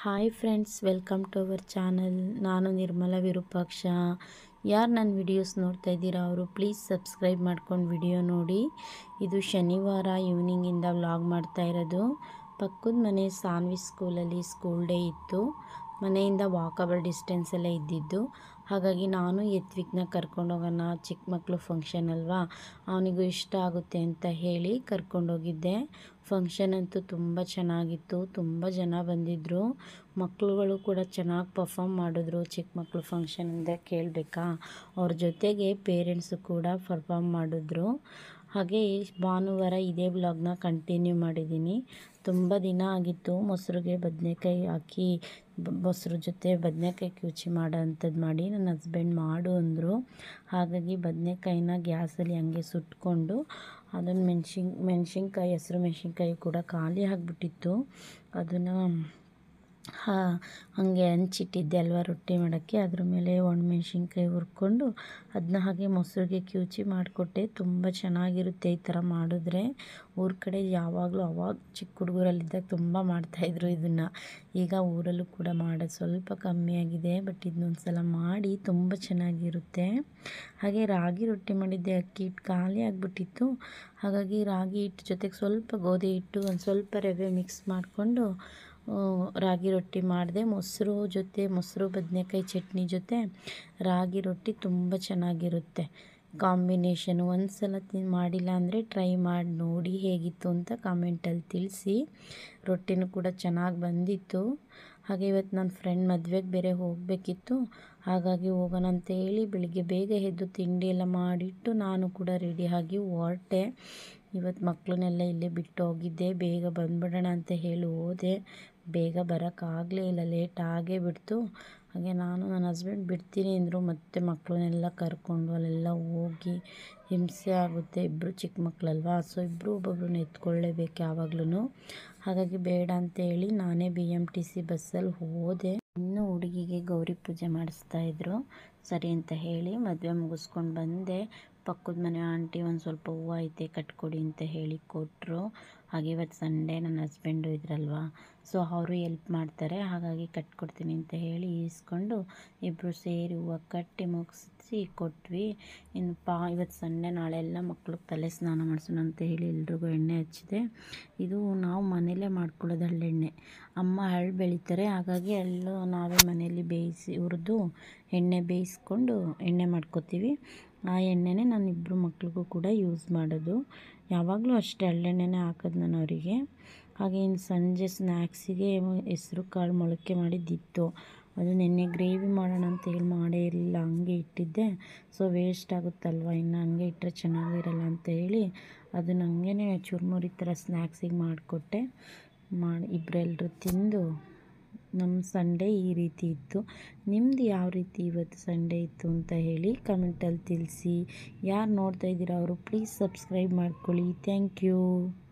hi friends welcome to our channel ನಾನು ನಿರ್ಮಲಾ ವಿರೂಪಾಕ್ಷ ಯಾರು ನನ್ನ ವಿಡಿಯೋಸ್ ನೋಡ್ತಾ ಇದ್ದೀರಾ ಅವರು ಪ್ಲೀಸ್ ಸಬ್ಸ್ಕ್ರೈಬ್ ಮಾಡ್ಕೊಂಡು ವಿಡಿಯೋ ನೋಡಿ ಇದು ಶನಿವಾರ ಈವ್ನಿಂಗಿಂದ ವ್ಲಾಗ್ ಮಾಡ್ತಾ ಇರೋದು ಪಕ್ಕದ ಮನೆ ಸಾನ್ವಿ ಸ್ಕೂಲಲ್ಲಿ ಸ್ಕೂಲ್ ಡೇ ಇತ್ತು ಮನೆಯಿಂದ ವಾಕಬಲ್ ಡಿಸ್ಟೆನ್ಸಲ್ಲೇ ಇದ್ದಿದ್ದು ಹಾಗಾಗಿ ನಾನು ಯತ್ವಿಕ್ನ ಕರ್ಕೊಂಡೋಗೋಣ ಚಿಕ್ಕ ಮಕ್ಕಳು ಫಂಕ್ಷನ್ ಅಲ್ವಾ ಅವನಿಗೂ ಇಷ್ಟ ಆಗುತ್ತೆ ಅಂತ ಹೇಳಿ ಕರ್ಕೊಂಡೋಗಿದ್ದೆ ಫಂಕ್ಷನ್ ಅಂತೂ ತುಂಬ ಚೆನ್ನಾಗಿತ್ತು ತುಂಬ ಜನ ಬಂದಿದ್ದರು ಮಕ್ಕಳುಗಳು ಕೂಡ ಚೆನ್ನಾಗಿ ಪರ್ಫಾಮ್ ಮಾಡಿದ್ರು ಚಿಕ್ಕ ಮಕ್ಕಳು ಫಂಕ್ಷನ್ ಅಂತ ಕೇಳಬೇಕಾ ಅವ್ರ ಜೊತೆಗೆ ಪೇರೆಂಟ್ಸು ಕೂಡ ಪರ್ಫಾಮ್ ಮಾಡಿದ್ರು ಹಾಗೆ ಭಾನುವಾರ ಇದೇ ವ್ಲಾಗ್ನ ಕಂಟಿನ್ಯೂ ಮಾಡಿದ್ದೀನಿ ತುಂಬ ದಿನ ಆಗಿತ್ತು ಮೊಸರಿಗೆ ಬದನೆಕಾಯಿ ಹಾಕಿ ಮೊಸರು ಜೊತೆ ಬದನೆಕಾಯಿ ಕ್ಯೂಚಿ ಮಾಡೋ ಅಂಥದ್ದು ಮಾಡಿ ನನ್ನ ಹಸ್ಬೆಂಡ್ ಮಾಡು ಅಂದರು ಹಾಗಾಗಿ ಬದನೆಕಾಯಿನ ಗ್ಯಾಸಲ್ಲಿ ಹಂಗೆ ಸುಟ್ಕೊಂಡು ಅದನ್ನು ಮೆಣ್ಸಿನ್ ಮೆಣ್ಸಿನ್ಕಾಯಿ ಹಸಿರು ಮೆಣ್ಸಿನ್ಕಾಯಿ ಕೂಡ ಖಾಲಿ ಆಗಿಬಿಟ್ಟಿತ್ತು ಅದನ್ನು ಹಾಂ ಹಾಗೆ ಹಂಚಿಟ್ಟಿದ್ದೆ ಅಲ್ವಾ ರೊಟ್ಟಿ ಮಾಡೋಕ್ಕೆ ಅದ್ರ ಮೇಲೆ ಒಣಮೆಣ್ಸಿನ್ಕಾಯಿ ಹುರ್ಕೊಂಡು ಅದನ್ನ ಹಾಗೆ ಮೊಸರಿಗೆ ಕ್ಯೂಚಿ ಮಾಡಿಕೊಟ್ಟೆ ತುಂಬ ಚೆನ್ನಾಗಿರುತ್ತೆ ಈ ಥರ ಮಾಡಿದ್ರೆ ಊರ ಕಡೆ ಯಾವಾಗಲೂ ಅವಾಗ ಚಿಕ್ಕ ಹುಡುಗರಲ್ಲಿದ್ದಾಗ ತುಂಬ ಮಾಡ್ತಾಯಿದ್ರು ಇದನ್ನು ಈಗ ಊರಲ್ಲೂ ಕೂಡ ಮಾಡೋದು ಸ್ವಲ್ಪ ಕಮ್ಮಿ ಆಗಿದೆ ಬಟ್ ಇದನ್ನೊಂದು ಸಲ ಮಾಡಿ ತುಂಬ ಚೆನ್ನಾಗಿರುತ್ತೆ ಹಾಗೆ ರಾಗಿ ರೊಟ್ಟಿ ಮಾಡಿದ್ದೆ ಅಕ್ಕಿ ಹಿಟ್ಟು ಖಾಲಿ ಆಗಿಬಿಟ್ಟಿತ್ತು ಹಾಗಾಗಿ ರಾಗಿ ಹಿಟ್ಟು ಜೊತೆಗೆ ಸ್ವಲ್ಪ ಗೋಧಿ ಹಿಟ್ಟು ಒಂದು ಸ್ವಲ್ಪ ರವೆ ಮಿಕ್ಸ್ ಮಾಡಿಕೊಂಡು ರಾಗಿ ರೊಟ್ಟಿ ಮಾಡಿದೆ ಮೊಸರು ಜೊತೆ ಮೊಸರು ಬದನೆಕಾಯಿ ಚಟ್ನಿ ಜೊತೆ ರಾಗಿ ರೊಟ್ಟಿ ತುಂಬ ಚೆನ್ನಾಗಿರುತ್ತೆ ಕಾಂಬಿನೇಷನು ಒಂದು ಸಲ ತಿನ್ ಮಾಡಿಲ್ಲ ಅಂದರೆ ಟ್ರೈ ಮಾಡಿ ನೋಡಿ ಹೇಗಿತ್ತು ಅಂತ ಕಾಮೆಂಟಲ್ಲಿ ತಿಳಿಸಿ ರೊಟ್ಟಿನೂ ಕೂಡ ಚೆನ್ನಾಗಿ ಬಂದಿತ್ತು ಹಾಗೆ ಇವತ್ತು ನನ್ನ ಫ್ರೆಂಡ್ ಮದುವೆಗೆ ಬೇರೆ ಹೋಗಬೇಕಿತ್ತು ಹಾಗಾಗಿ ಹೋಗೋಣ ಅಂತ ಹೇಳಿ ಬೆಳಿಗ್ಗೆ ಬೇಗ ಎದ್ದು ತಿಂಡಿ ಎಲ್ಲ ಮಾಡಿಟ್ಟು ನಾನು ಕೂಡ ರೆಡಿಯಾಗಿ ಹೊರಟೆ ಇವತ್ತು ಮಕ್ಕಳನ್ನೆಲ್ಲ ಇಲ್ಲೇ ಬಿಟ್ಟು ಹೋಗಿದ್ದೆ ಬೇಗ ಬಂದ್ಬಿಡೋಣ ಅಂತ ಹೇಳಿ ಹೋದೆ ಬೇಗ ಬರೋಕ್ಕಾಗಲೇ ಇಲ್ಲ ಲೇಟ್ ಆಗೇ ಬಿಡ್ತು ಹಾಗೆ ನಾನು ನನ್ನ ಹಸ್ಬೆಂಡ್ ಬಿಡ್ತೀನಿ ಅಂದರು ಮತ್ತು ಮಕ್ಕಳನ್ನೆಲ್ಲ ಕರ್ಕೊಂಡು ಅಲ್ಲೆಲ್ಲ ಹೋಗಿ ಹಿಂಸೆ ಆಗುತ್ತೆ ಇಬ್ಬರು ಚಿಕ್ಕ ಮಕ್ಕಳಲ್ವಾ ಸೊ ಇಬ್ಬರು ಒಬ್ಬೊಬ್ರನ್ನ ಎತ್ಕೊಳ್ಳೇಬೇಕು ಯಾವಾಗ್ಲೂ ಹಾಗಾಗಿ ಬೇಡ ಅಂತ ಹೇಳಿ ನಾನೇ ಬಿ ಎಮ್ ಟಿ ಸಿ ಬಸ್ಸಲ್ಲಿ ಹೋದೆ ಇನ್ನೂ ಹುಡುಗಿಗೆ ಗೌರಿ ಪೂಜೆ ಮಾಡಿಸ್ತಾ ಇದ್ರು ಸರಿ ಅಂತ ಹೇಳಿ ಮದುವೆ ಮುಗಿಸ್ಕೊಂಡು ಬಂದೆ ಪಕ್ಕದ ಮನೆ ಆಂಟಿ ಒಂದು ಸ್ವಲ್ಪ ಹೂವು ಐತೆ ಕಟ್ಕೊಡಿ ಅಂತ ಹೇಳಿ ಕೊಟ್ಟರು ಹಾಗೆ ಇವತ್ತು ಸಂಡೇ ನನ್ನ ಹಸ್ಬೆಂಡು ಇದ್ರಲ್ವ ಸೊ ಅವರು ಎಲ್ಪ್ ಮಾಡ್ತಾರೆ ಹಾಗಾಗಿ ಕಟ್ಕೊಡ್ತೀನಿ ಅಂತ ಹೇಳಿ ಈಸ್ಕೊಂಡು ಇಬ್ಬರು ಸೇರಿ ಹೂವು ಕಟ್ಟಿ ಮುಗಿಸಿ ಕೊಟ್ವಿ ಇನ್ನು ಪಾ ಇವತ್ತು ಸಂಡೇ ನಾಳೆ ಎಲ್ಲ ಮಕ್ಕಳು ತಲೆ ಸ್ನಾನ ಮಾಡಿಸೋಣ ಅಂತ ಹೇಳಿ ಎಲ್ರಿಗೂ ಎಣ್ಣೆ ಹಚ್ಚಿದೆ ಇದು ನಾವು ಮನೆಯಲ್ಲೇ ಮಾಡ್ಕೊಳ್ಳೋದು ಹಳ್ಳೆಣ್ಣೆ ಅಮ್ಮ ಹಳ್ಳು ಬೆಳೀತಾರೆ ಹಾಗಾಗಿ ಎಳ್ಳು ನಾವೇ ಮನೆಯಲ್ಲಿ ಬೇಯಿಸಿ ಹುರಿದು ಎಣ್ಣೆ ಬೇಯಿಸ್ಕೊಂಡು ಎಣ್ಣೆ ಮಾಡ್ಕೋತೀವಿ ಆ ಎಣ್ಣೆನೇ ನಾನು ಇಬ್ಬರು ಮಕ್ಳಿಗೂ ಕೂಡ ಯೂಸ್ ಮಾಡೋದು ಯಾವಾಗಲೂ ಅಷ್ಟೇ ಹಳ್ಳೆಣ್ಣೆನೇ ಹಾಕೋದು ನಾನು ಅವರಿಗೆ ಹಾಗೆ ಇನ್ನು ಸಂಜೆ ಸ್ನ್ಯಾಕ್ಸಿಗೆ ಹೆಸ್ರು ಕಾಳು ಮೊಳಕೆ ಮಾಡಿದ್ದಿತ್ತು ಅದು ನೆನ್ನೆ ಗ್ರೇವಿ ಮಾಡೋಣ ಅಂತ ಹೇಳಿ ಮಾಡೇ ಇರಲಿಲ್ಲ ಹಂಗೆ ಇಟ್ಟಿದ್ದೆ ಸೊ ವೇಸ್ಟ್ ಆಗುತ್ತಲ್ವ ಇನ್ನು ಹಂಗೆ ಇಟ್ಟರೆ ಚೆನ್ನಾಗಿರಲ್ಲ ಅಂತ ಹೇಳಿ ಅದನ್ನ ಹಂಗೆ ಚುರುಮುರಿ ಥರ ಸ್ನ್ಯಾಕ್ಸಿಗೆ ಮಾಡಿಕೊಟ್ಟೆ ಮಾಡಿ ಇಬ್ಬರೆಲ್ಲರೂ ತಿಂದು ನಮ್ಮ ಸಂಡೇ ಈ ರೀತಿ ಇತ್ತು ನಿಮ್ಮದು ಯಾವ ರೀತಿ ಇವತ್ತು ಸಂಡೇ ಇತ್ತು ಅಂತ ಹೇಳಿ ಕಮೆಂಟಲ್ಲಿ ತಿಳಿಸಿ ಯಾರು ನೋಡ್ತಾ ಇದ್ದೀರಾ ಅವರು ಪ್ಲೀಸ್ ಸಬ್ಸ್ಕ್ರೈಬ್ ಮಾಡ್ಕೊಳ್ಳಿ ಥ್ಯಾಂಕ್ ಯು